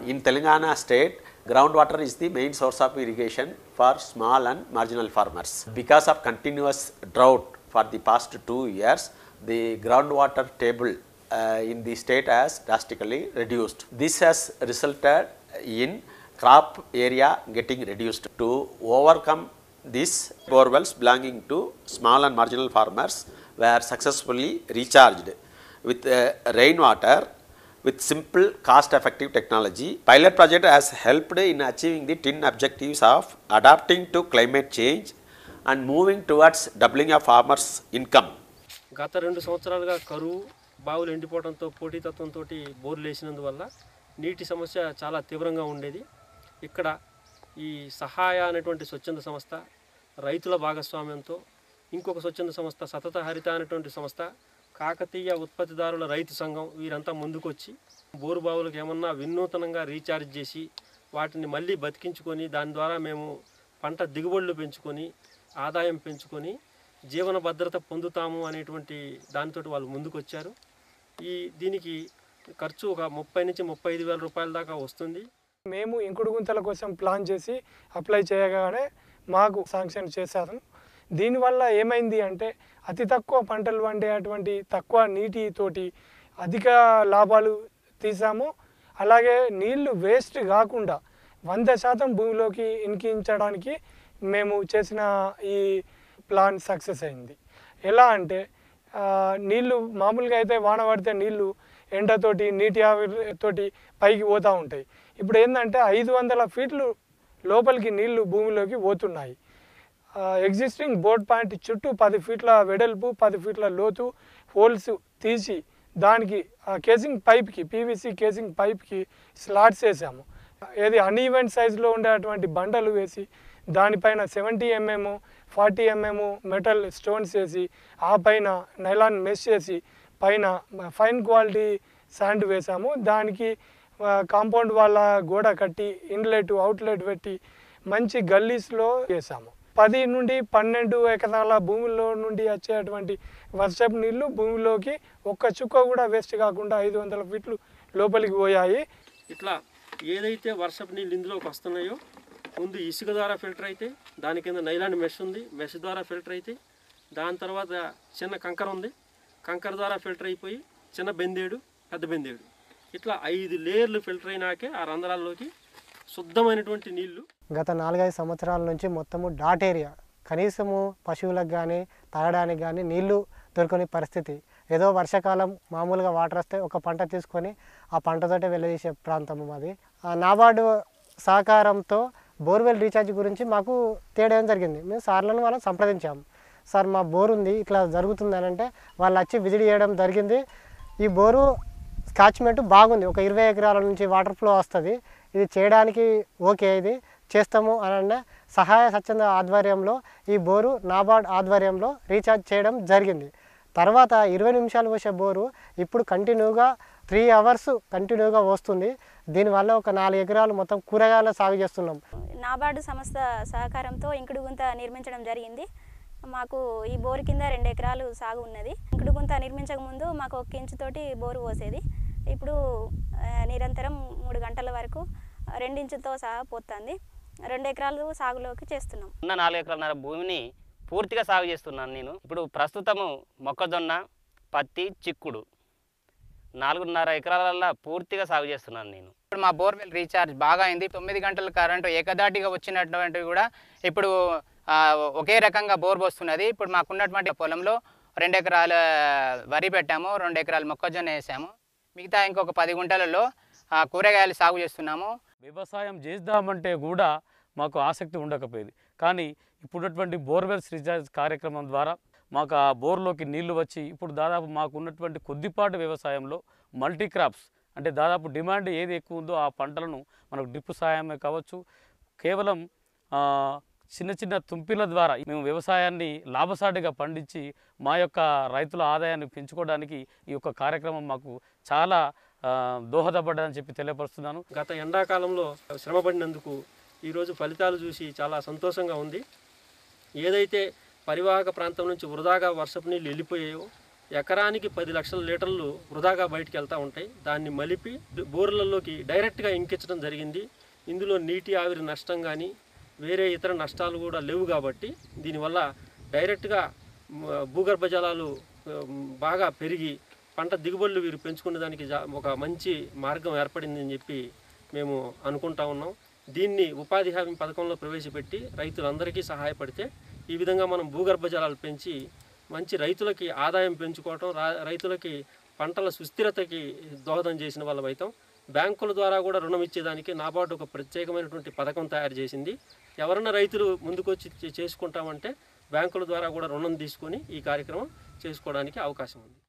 in Telangana state, groundwater is the main source of irrigation for small and marginal farmers. Because of continuous drought for the past two years, the groundwater table uh, in the state has drastically reduced. This has resulted in crop area getting reduced. To overcome this, borewells belonging to small and marginal farmers were successfully recharged with uh, rainwater with simple cost effective technology. Pilot project has helped in achieving the twin objectives of adapting to climate change and moving towards doubling of farmers' income. గత రెండు సంవత్సరాలుగా కరువు బావులు ఎండిపోవడంతో పోటీతత్వంతో బోర్లు వేసినందువల్ల నీటి సమస్య చాలా తీవ్రంగా ఉండేది ఇక్కడ ఈ సహాయ అనేటువంటి స్వచ్ఛంద సంస్థ రైతుల భాగస్వామ్యంతో ఇంకొక స్వచ్ఛంద సంస్థ సతత హరిత అనేటువంటి సంస్థ కాకతీయ ఉత్పత్తిదారుల రైతు సంఘం వీరంతా ముందుకొచ్చి బోరు బావులకు ఏమన్నా వినూతనంగా రీఛార్జ్ చేసి వాటిని మళ్ళీ బతికించుకొని దాని ద్వారా మేము పంట దిగుబడులు పెంచుకొని ఆదాయం పెంచుకొని జీవన భద్రత పొందుతాము అనేటువంటి దానితో వాళ్ళు ముందుకు వచ్చారు ఈ దీనికి ఖర్చు ఒక ముప్పై నుంచి ముప్పై ఐదు వేల రూపాయల దాకా వస్తుంది మేము ఇంకుడు గుంతల కోసం ప్లాన్ చేసి అప్లై చేయగానే మాకు శాంక్షన్ చేశారు దీనివల్ల ఏమైంది అంటే అతి తక్కువ పంటలు పండేటువంటి తక్కువ నీటితోటి అధిక లాభాలు తీసాము అలాగే నీళ్లు వేస్ట్ కాకుండా వంద శాతం భూమిలోకి ఇనికించడానికి మేము చేసిన ఈ ప్లాన్ సక్సెస్ అయింది ఎలా అంటే ఆ, నీళ్లు మామూలుగా అయితే వాన పడితే నీళ్లు ఎండతోటి నీటి ఆవిరితోటి పైకి పోతూ ఉంటాయి ఇప్పుడు ఏంటంటే ఐదు వందల ఫీట్లు లోపలికి నీళ్లు భూమిలోకి పోతున్నాయి ఎగ్జిస్టింగ్ బోర్డ్ పాయింట్ చుట్టూ పది ఫీట్ల వెడల్పు పది ఫీట్ల లోతు హోల్స్ తీసి దానికి ఆ కేసింగ్ పైప్కి పీవీసీ కేసింగ్ పైప్కి స్లాట్స్ వేసాము ఏది అన్ఈవెంట్ సైజులో ఉండేటువంటి బండలు వేసి దానిపైన seventy MM forty MM metal stones వేసి ఆ పైన నైలాన్ మెష్ చేసి పైన ఫైన్ క్వాలిటీ శాండ్ వేసాము దానికి కాంపౌండ్ వాళ్ళ గోడ కట్టి ఇన్లెట్ అవుట్లెట్ పెట్టి మంచి గల్లీస్లో వేసాము పది నుండి పన్నెండు ఎకరాల భూమిలో నుండి వచ్చేటువంటి వర్షపు నీళ్లు భూమిలోకి ఒక్క చుక్క కూడా వేస్ట్ కాకుండా ఐదు వందల ఫీట్లు లోపలికి పోయాయి ఇట్లా ఏదైతే వర్షపు నీళ్ళు ఇందులోకి వస్తున్నాయో ముందు ఇసుక ద్వారా ఫిల్టర్ అయితే దాని కింద నైలాండ్ మెష్ ఉంది మెష్ ద్వారా ఫిల్టర్ అయితే దాని తర్వాత చిన్న కంకర ఉంది కంకర ద్వారా ఫిల్టర్ అయిపోయి చిన్న బెందేడు పెద్ద బెందేడు ఇట్లా ఐదు లేయర్లు ఫిల్టర్ అయినాకే ఆ రంధ్రాల్లోకి శుద్ధమైనటువంటి నీళ్లు గత నాలుగైదు సంవత్సరాల నుంచి మొత్తము డాట్ ఏరియా కనీసము పశువులకు కానీ తాగడానికి కానీ నీళ్లు దొరకని పరిస్థితి ఏదో వర్షాకాలం మామూలుగా వాటర్ వస్తే ఒక పంట తీసుకొని ఆ పంటతోటే వెళ్ళదీసే ప్రాంతం మాది ఆ నాబార్డు సహకారంతో బోర్వెల్ రీఛార్జ్ గురించి మాకు తేడం జరిగింది మేము సార్లను వాళ్ళని సంప్రదించాము సార్ మా బోర్ ఉంది ఇట్లా జరుగుతుంది అని అంటే వాళ్ళు వచ్చి విజిట్ చేయడం జరిగింది ఈ బోరు స్కాచ్మెంట్ బాగుంది ఒక ఇరవై ఎకరాల నుంచి వాటర్ ఫ్లో వస్తుంది ఇది చేయడానికి ఓకే ఇది చేస్తాము అని అంటే సహాయ స్వచ్ఛంద ఆధ్వర్యంలో ఈ బోరు నాబార్డ్ ఆధ్వర్యంలో రీఛార్జ్ చేయడం జరిగింది తర్వాత ఇరవై నిమిషాలు పోసే బోరు ఇప్పుడు కంటిన్యూగా త్రీ అవర్స్ కంటిన్యూగా వస్తుంది దీనివల్ల ఒక నాలుగు ఎకరాలు మొత్తం కూరగాయల సాగు చేస్తున్నాం నాబార్డు సంస్థ సహకారంతో ఇంకుడు గుంత నిర్మించడం జరిగింది మాకు ఈ బోరు కింద రెండు ఎకరాలు సాగు ఉన్నది ఇంకుడు గుంత నిర్మించక ముందు మాకు ఒక ఇంచు తోటి బోరు పోసేది ఇప్పుడు ఆ, నిరంతరం మూడు గంటల వరకు రెండించులతో సహా పోతుంది రెండు ఎకరాలు సాగులోకి చేస్తున్నాం ఉన్న నాలుగు ఎకరాలన్నర భూమిని పూర్తిగా సాగు చేస్తున్నాను నేను ఇప్పుడు ప్రస్తుతము మొక్కజొన్న పత్తి చిక్కుడు నాలుగున్నర ఎకరాలల్లో పూర్తిగా సాగు చేస్తున్నాను నేను ఇప్పుడు మా బోర్వెల్ రీఛార్జ్ బాగా అయింది తొమ్మిది గంటల కరెంటు ఏకదాటిగా వచ్చినటువంటివి కూడా ఇప్పుడు ఆ, ఒకే రకంగా బోర్ వస్తున్నది ఇప్పుడు మాకున్నటువంటి పొలంలో రెండు ఎకరాల వరి పెట్టాము రెండు ఎకరాల మొక్కజొన్న వేసాము మిగతా ఇంకొక పది గుంటలలో ఆ, కూరగాయలు సాగు చేస్తున్నాము వ్యవసాయం చేద్దామంటే కూడా మాకు ఆసక్తి ఉండకపోయేది కానీ ఇప్పుడున్నటువంటి బోర్వెల్స్ రీఛార్జ్ కార్యక్రమం ద్వారా మాకు ఆ బోర్లోకి నీళ్లు వచ్చి ఇప్పుడు దాదాపు మాకు ఉన్నటువంటి కొద్దిపాటి వ్యవసాయంలో మల్టీ క్రాప్స్ అంటే దాదాపు డిమాండ్ ఏది ఎక్కువ ఉందో ఆ పంటలను మనకు డ్రిప్ సాయమే కావచ్చు కేవలం ఆ, చిన్న చిన్న తుంపిల ద్వారా మేము వ్యవసాయాన్ని లాభసాటిగా పండించి మా యొక్క రైతుల ఆదాయాన్ని పెంచుకోవడానికి ఈ యొక్క కార్యక్రమం మాకు చాలా ఆ, దోహదపడ్డదని చెప్పి తెలియపరుస్తున్నాను గత ఎండాకాలంలో శ్రమపడినందుకు ఈరోజు ఫలితాలు చూసి చాలా సంతోషంగా ఉంది ఏదైతే పరివాహక ప్రాంతం నుంచి వృధాగా వర్షపు నీళ్ళు వెళ్ళిపోయాయో ఎకరానికి పది లక్షల లీటర్లు వృధాగా బయటికి వెళ్తూ ఉంటాయి దాన్ని మలిపి బోర్లలోకి డైరెక్ట్గా ఇంకించడం జరిగింది ఇందులో నీటి ఆవిరి నష్టం కానీ వేరే ఇతర నష్టాలు కూడా లేవు కాబట్టి దీనివల్ల డైరెక్ట్గా మ, భూగర్భ జలాలు ఆ, బాగా పెరిగి పంట దిగుబడులు వీరు పెంచుకునే దానికి జా- ఒక మంచి మార్గం ఏర్పడిందని చెప్పి మేము అనుకుంటా ఉన్నాం దీన్ని ఉపాధి హామీ పథకంలో ప్రవేశపెట్టి రైతులందరికీ సహాయపడితే ఈ విధంగా మనం భూగర్భ జలాలు పెంచి మంచి రైతులకి ఆదాయం పెంచుకోవటం రా- రైతులకి పంటల సుస్థిరతకి దోహదం చేసిన వాళ్ళం అవుతాం బ్యాంకుల ద్వారా కూడా రుణం ఇచ్చేదానికి నాబార్డు ఒక ప్రత్యేకమైనటువంటి పథకం తయారు చేసింది ఎవరన్నా రైతులు ముందుకొచ్చి చే- చేసుకుంటామంటే బ్యాంకుల ద్వారా కూడా రుణం తీసుకొని ఈ కార్యక్రమం చేసుకోవడానికి అవకాశం ఉంది